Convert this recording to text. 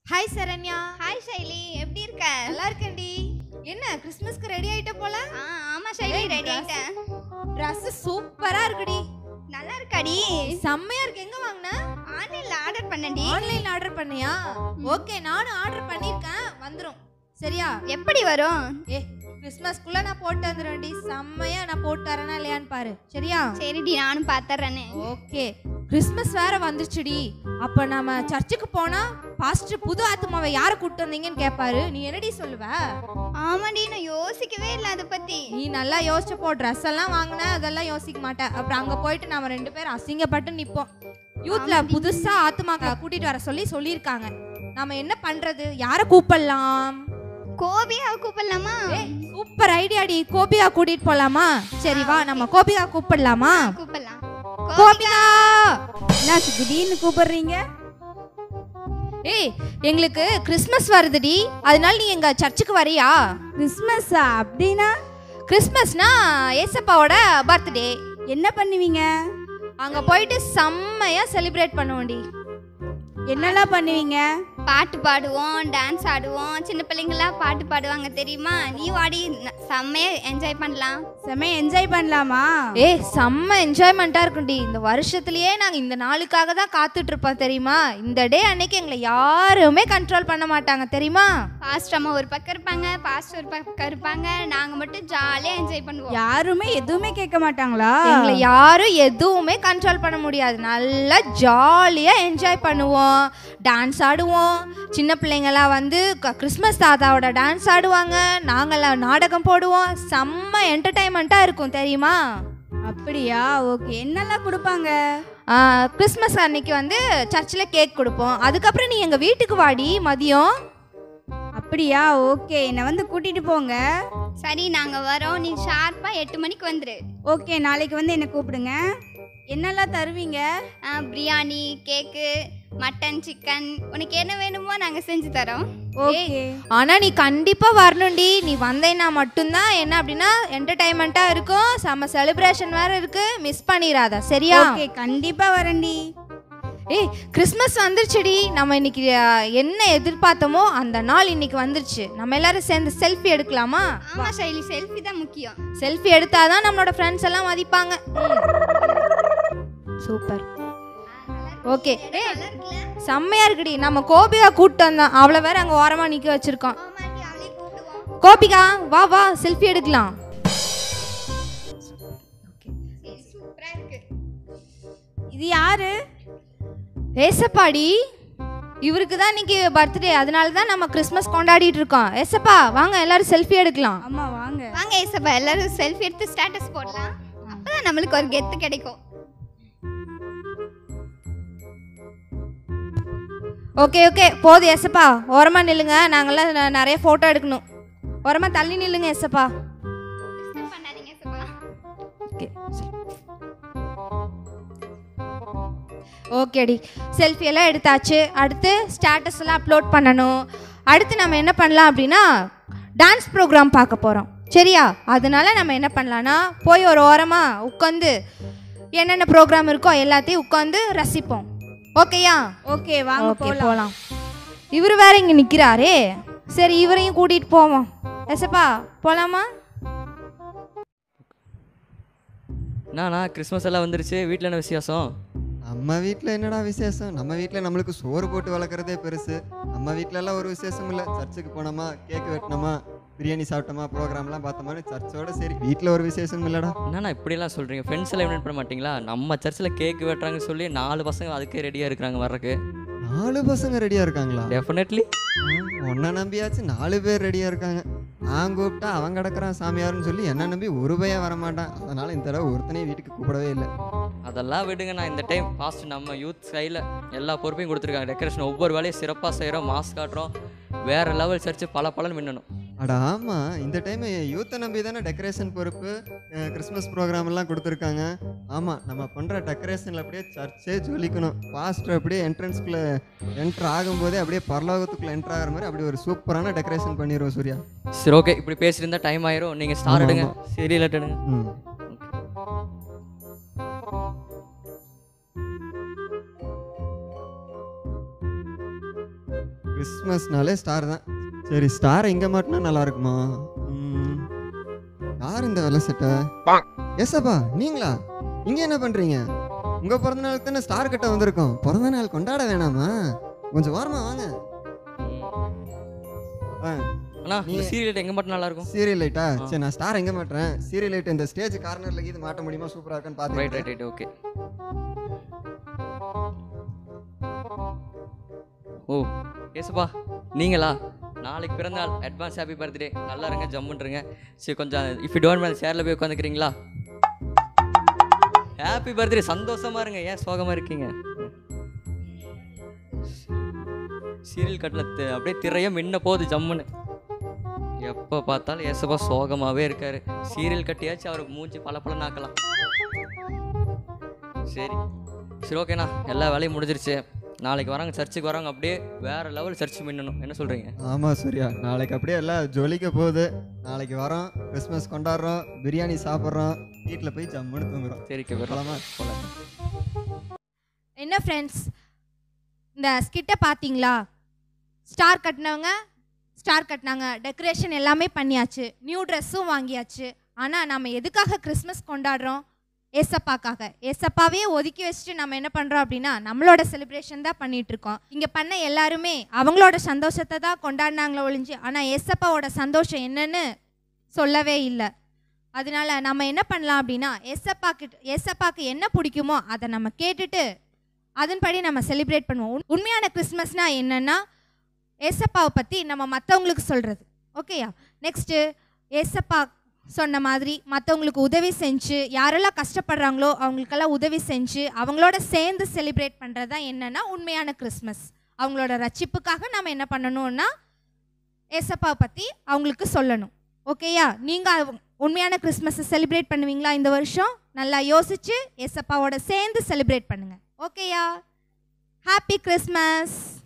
Hi Saranya hi ஷைலி எப்படி இருக்க நல்லா இருக்கேன்டி என்ன கிறிஸ்மஸ்க்கு ரெடி ஆயிட்ட போல ஆ ஆமா ஷைலி ஏய், ரெடி dress. ஆயிட்டேன் Dress சூப்பரா இருக்குடி நல்லா இருக்காடி செம்மையா இருக்கு எங்க வாங்குன ஆன்லைன்ல ஆர்டர் பண்ணடி ஆன்லைன்ல ஆர்டர் பண்ணியா ஓகே நானும் ஆர்டர் பண்ணிருக்கேன் வந்துரும் சரியா எப்படி வரும் ஏ கிறிஸ்மஸ்க்குள்ள நான் போட்டு வந்துடுவேன்டி செம்மையா நான் போட்டு வரேனா இல்லையான்னு பாரு சரியா சரிடி நானும் பாத்துறேன்னு ஓகே கிறிஸ்மஸ் வேற வந்துருச்சுடி அப்ப நாம சர்ச்சுக்கு போனா பாஸ்டர் புது ஆத்மாவை யாரை கூட்டு வந்தீங்கன்னு கேட்பாரு நீ என்னடி சொல்லுவ ஆமாடி நான் யோசிக்கவே இல்லை அதை பத்தி நீ நல்லா யோசிச்சு போ ட்ரெஸ் எல்லாம் வாங்கின அதெல்லாம் யோசிக்க மாட்டேன் அப்புறம் அங்க போயிட்டு நாம ரெண்டு பேரும் அசிங்கப்பட்டு நிப்போம் யூத்ல புதுசா ஆத்மா கூட்டிட்டு வர சொல்லி சொல்லியிருக்காங்க நாம என்ன பண்றது யாரை கூப்பிடலாம் கோபியாவை கூப்பிடலாமா சூப்பர் ஐடியாடி கோபிகா கூட்டிட்டு போலாமா சரி வா நம்ம கோபிகா கூப்பிடலாமா கூப்பிடலாம் கோபிகா என்னாச்சு திடீர்னு கூப்பிடுறீங்க ஏய் எங்களுக்கு கிறிஸ்மஸ் வருதுடி அதனால நீ எங்க சர்ச்சுக்கு வரியா கிறிஸ்மஸா அப்படின்னா கிறிஸ்மஸ்னா ஏசப்பாவோட பர்த்டே என்ன பண்ணுவீங்க அங்க போயிட்டு செம்மையா செலிப்ரேட் பண்ணுவோம்டி என்னெல்லாம் பண்ணுவீங்க பாட்டு பாடுவோம் டான்ஸ் ஆடுவோம் சின்ன பிள்ளைங்களாம் பாட்டு பாடுவாங்க தெரியுமா நீ வாடி ந- செம்மையா என்ஜாய் பண்ணலாம் செம என்ஜாய் பண்ணலாமா ஏய் செம்ம என்ஜாய்மெண்ட்டாக இருக்கும்டி இந்த வருஷத்துலயே நாங்கள் இந்த நாளுக்காக தான் காத்துட்டு இருப்போம் தெரியுமா இந்த டே அன்னைக்கு எங்களை யாருமே கண்ட்ரோல் பண்ண மாட்டாங்க தெரியுமா பாஸ்டர் அம்மா ஒரு பக்கம் இருப்பாங்க பாஸ்டர் ஒரு பக்கம் இருப்பாங்க நாங்க மட்டும் ஜாலியா என்ஜாய் பண்ணுவோம் யாருமே எதுவுமே கேட்க மாட்டாங்களா எங்களை யாரும் எதுவுமே கண்ட்ரோல் பண்ண முடியாது நல்லா ஜாலியாக என்ஜாய் பண்ணுவோம் டான்ஸ் ஆடுவோம் சின்ன பிள்ளைங்களாம் வந்து க- கிறிஸ்மஸ் தாத்தாவோட டான்ஸ் ஆடுவாங்க நாங்களாம் நாடகம் போடுவோம் செம்ம என்டர்டைன்மெண்ட்டாக இருக்கும் தெரியுமா அப்படியா ஓகே என்னெல்லாம் கொடுப்பாங்க ஆ, கிறிஸ்மஸ் அன்னைக்கு வந்து சர்ச்சில் கேக் கொடுப்போம் அதுக்கப்புறம் நீ எங்கள் வீட்டுக்கு வாடி மதியம் அப்படியா ஓகே என்னை வந்து கூட்டிட்டு போங்க சரி நாங்க வரோம் நீ ஷார்ப்பா எட்டு மணிக்கு வந்துரு ஓகே நாளைக்கு வந்து என்னை கூப்பிடுங்க என்னெல்லாம் தருவீங்க ஆ, பிரியாணி கேக்கு மட்டன் சிக்கன் உனக்கு என்ன வேணுமோ நாங்க செஞ்சு தரோம் ஓகே ஆனால் நீ கண்டிப்பாக வரணும்டி நீ வந்தேன்னா மட்டும்தான் என்ன அப்படின்னா என்டர்டைன்மெண்ட்டாக இருக்கும் செம்ம செலிப்ரேஷன் வேறு இருக்கு மிஸ் பண்ணிடாத சரியா ஓகே கண்டிப்பா வரேன்டி ஏய் கிறிஸ்மஸ் வந்துருச்சுடி நம்ம இன்னைக்கு ஆ, என்ன எதிர்பார்த்தோமோ அந்த நாள் இன்னைக்கு வந்துருச்சு நம்ம எல்லாரும் சேர்ந்து செல்ஃபி எடுக்கலாமா ஆமா சைலி செல்ஃபி தான் முக்கியம் செல்ஃபி எடுத்தாதான் நம்மளோட ஃப்ரெண்ட்ஸ் எல்லாம் மதிப்பாங்க சூப்பர் ஓகே ஏ நல்லா இருக்குல்ல செம்மையா இருக்குடி நம்ம கோபிகா கூப்பிட்டு வந்தோம் அவளை வேற அங்க ஓரமா நிக்க வச்சிருக்கோம் ஆமாண்டி அவளையும் கூப்பிடுவோம் கோபிகா வா வா செல்ஃபி எடுக்கலாம் சரி, சூப்பரா இருக்கு இது யாரு ஏசப்பாடி இவருக்கு தான் இன்னைக்கு பர்த்டே அதனால தான் நம்ம கிறிஸ்மஸ் கொண்டாடிட்டு இருக்கோம் ஏசப்பா வாங்க எல்லாரும் செல்ஃபி எடுக்கலாம் அம்மா வாங்க வாங்க ஏசப்பா எல்லாரும் செல்ஃபி எடுத்து ஸ்டேட்டஸ் போடலாம் அப்பதான் நம்மளுக்கு ஒரு கெத்து கிடைக்கும் ஓகே ஓகே போதும் ஏசப்பா ஓரமா நில்லுங்க நாங்கெல்லாம் ந- நிறைய போட்டோ எடுக்கணும் ஓரமா தள்ளி நில்லுங்க ஏசப்பா டிஸ்டர்ப் பண்ணாதீங்க ஏசப்பா ஓகே ஓகேடி செல்ஃபி எல்லாம் எடுத்தாச்சு அடுத்து ஸ்டேட்டஸ் எல்லாம் அப்லோட் பண்ணணும் அடுத்து நம்ம என்ன பண்ணலாம் அப்படின்னா டான்ஸ் ப்ரோக்ராம் பார்க்க போகிறோம் சரியா அதனால நம்ம என்ன பண்ணலான்னா போய் ஒரு ஓரமாக உட்காந்து என்னென்ன ப்ரோக்ராம் இருக்கோ எல்லாத்தையும் உட்காந்து ரசிப்போம் ஓகேயா ஓகே வாங்க ஓகே போலாம் போகலாம் இவர் வேற இங்கே நிற்கிறாரே சரி இவரையும் கூட்டிகிட்டு போவோம் எசப்பா போகலாமா என்னண்ணா கிறிஸ்மஸ் எல்லாம் வந்துருச்சு வீட்டில் என்ன விசேஷம் நம்ம வீட்டில் என்னடா விசேஷம் நம்ம வீட்டில் நம்மளுக்கு சோறு போட்டு வளர்க்குறதே பெருசு நம்ம வீட்ல எல்லாம் ஒரு விசேஷம் இல்லை சர்ச்சுக்கு போனோமா கேக் வெட்டினோமா பிரியாணி சாப்பிட்டோமா ப்ரோக்ராம்லாம் பார்த்தோமான்னு சர்ச்சோட சரி வீட்டில் ஒரு விசேஷம் இல்லைடா என்னண்ணா இப்படியெல்லாம் சொல்கிறீங்க ஃப்ரெண்ட்ஸ் எல்லாம் இன்வைட் பண்ண மாட்டீங்களா நம்ம சர்ச்சில் கேக் வெட்டுறாங்கன்னு சொல்லி நாலு பசங்க அதுக்கே ரெடியாக இருக்கிறாங்க வர்றதுக்கு நாலு பசங்க ரெடியாக இருக்காங்களா டெஃபினெட்லி ஒன்றை நம்பியாச்சு நாலு பேர் ரெடியாக இருக்காங்க நான் கூப்பிட்டா அவன் கிடக்குறான் சாமியார்னு சொல்லி என்ன நம்பி ஒரு பையன் வரமாட்டான் அதனால் இந்த தடவை ஒருத்தனையும் வீட்டுக்கு கூப்பிடவே இல்லை அதெல்லாம் விடுங்க நான் இந்த டைம் பாஸ்ட் நம்ம யூத் கையில் எல்லா பொறுப்பையும் கொடுத்துருக்காங்க டெக்கரேஷன் ஒவ்வொரு வேலையும் சிறப்பாக செய்கிறோம் மாஸ்க் காட்டுறோம் வேறு லெவல் சர்ச்சு பல பலன் மின்னணும் அட ஆமாம் இந்த டைம் யூத்தை நம்பி தானே டெக்கரேஷன் பொறுப்பு அஹ், கிறிஸ்மஸ் ப்ரோக்ராம் எல்லாம் கொடுத்துருக்காங்க ஆமாம் நம்ம பண்ணுற டெக்கரேஷனில் அப்படியே சர்ச்சே ஜொலிக்கணும் பாஸ்டர் அப்படியே என்ட்ரன்ஸ்குள்ளே என்ட்ரு ஆகும்போதே அப்படியே பரலோகத்துக்குள்ளே என்ட்ரு ஆகிற மாதிரி அப்படி ஒரு சூப்பரான டெக்கரேஷன் பண்ணிடுவோம் சூர்யா சரி ஓகே இப்படி பேசியிருந்தா டைம் ஆயிரும் நீங்கள் ஸ்டார் ஆமா, எடுங்க ஆமா. சீரியல் எடுங்க ம் கிறிஸ்மஸ்னாலே ஸ்டார் தான் சரி ஸ்டார் எங்கே மாட்டினா நல்லா இருக்குமா ம், யார் இந்த வேலை செட்ட எஸ்ஸப்பா நீங்களா இங்கே என்ன பண்ணுறீங்க உங்கள் பிறந்த நாளுக்கு தானே ஸ்டார் கிட்ட வந்திருக்கோம் பிறந்த நாள் கொண்டாட வேணாமா கொஞ்சம் ஓரமா வாங்க ஆ அண்ணா இந்த நீ- சீரியல் எங்கே மட்டும் நல்லா இருக்கும் சீரியல் லைட்டா ஆ. சரி நான் ஸ்டார் எங்கே மாட்டுறேன் சீரியல் லைட் இந்த ஸ்டேஜ் கார்னர்ல இது மாட்ட முடியுமா சூப்பராக இருக்குன்னு ரைட் பார்த்து ரைட் ரைட் ஓகே ஓ ஏசுப்பா நீங்களா நாளைக்கு பிறந்த நாள் அட்வான்ஸ் ஹாப்பி பர்த்டே நல்லா இருங்க ஜம்முன்றுங்க சரி கொஞ்சம் இஃப் யூ டோன்ட் மேலே சேரில் போய் உட்காந்துக்கிறீங்களா ஹாப்பி பர்த்டே சந்தோஷமா இருங்க ஏன் சோகமாக இருக்கீங்க சீரியல் கட்டில் அப்படியே திரைய மின்ன போகுது ஜம்முன்னு எப்போ பார்த்தாலும் ஏசப்பா சோகமாகவே இருக்காரு சீரியல் கட்டியாச்சும் அவருக்கு மூஞ்சி பல பல நாக்கலாம் சரி சரி ஓகேண்ணா எல்லா வேலையும் முடிஞ்சிருச்சு நாளைக்கு வராங்க சர்ச்சுக்கு வராங்க அப்படியே வேற லெவல் சர்ச் மின்னணும் என்ன சொல்றீங்க ஆமாம் சூர்யா நாளைக்கு அப்படியே எல்லாம் ஜொலிக்க போகுது நாளைக்கு வரோம் கிறிஸ்மஸ் கொண்டாடுறோம் பிரியாணி சாப்பிட்றோம் வீட்டில் போய் ஜம்முன்னு தூங்குறோம் சரிக்கு வரலாம் போலாமா போலாம் என்ன ஃப்ரெண்ட்ஸ் இந்த ஸ்கிட்டை பார்த்தீங்களா ஸ்டார் கட்டினவங்க ஸ்டார் கட்டினாங்க டெக்கரேஷன் எல்லாமே பண்ணியாச்சு நியூ ட்ரெஸ்ஸும் வாங்கியாச்சு ஆனால் நம்ம எதுக்காக கிறிஸ்மஸ் கொண்டாடுறோம் ஏசப்பாக்காக ஏசப்பாவே ஒதுக்கி வச்சுட்டு நம்ம என்ன பண்ணுறோம் அப்படின்னா நம்மளோட செலிப்ரேஷன் தான் பண்ணிட்டு இருக்கோம் இங்கே பண்ண எல்லாருமே அவங்களோட சந்தோஷத்தை தான் கொண்டாடினாங்களே ஒழிஞ்சு ஆனால் ஏசப்பாவோட சந்தோஷம் என்னன்னு சொல்லவே இல்லை அதனால நம்ம என்ன பண்ணலாம் அப்படின்னா ஏசப்பா கிட்ட ஏசப்பாக்கு என்ன பிடிக்குமோ அதை நம்ம கேட்டுட்டு அதன்படி நம்ம செலிப்ரேட் பண்ணுவோம் உண்- உண்மையான கிறிஸ்மஸ்னா என்னன்னா ஏசப்பாவை பற்றி நம்ம மற்றவங்களுக்கு சொல்கிறது ஓகேயா நெக்ஸ்ட்டு ஏசப்பா சொன்ன மாதிரி மற்றவங்களுக்கு உதவி செஞ்சு யாரெல்லாம் கஷ்டப்படுறாங்களோ அவங்களுக்கெல்லாம் உதவி செஞ்சு அவங்களோட சேர்ந்து செலிப்ரேட் பண்ணுறது தான் என்னன்னா உண்மையான கிறிஸ்மஸ் அவங்களோட ரட்சிப்புக்காக நம்ம என்ன பண்ணணும்னா ஏசப்பாவை பற்றி அவங்களுக்கு சொல்லணும் ஓகேயா நீங்கள் உண்மையான கிறிஸ்மஸை செலிப்ரேட் பண்ணுவீங்களா இந்த வருஷம் நல்லா யோசிச்சு ஏசப்பாவோட சேர்ந்து செலிப்ரேட் பண்ணுங்க ஓகேயா ஹாப்பி கிறிஸ்மஸ்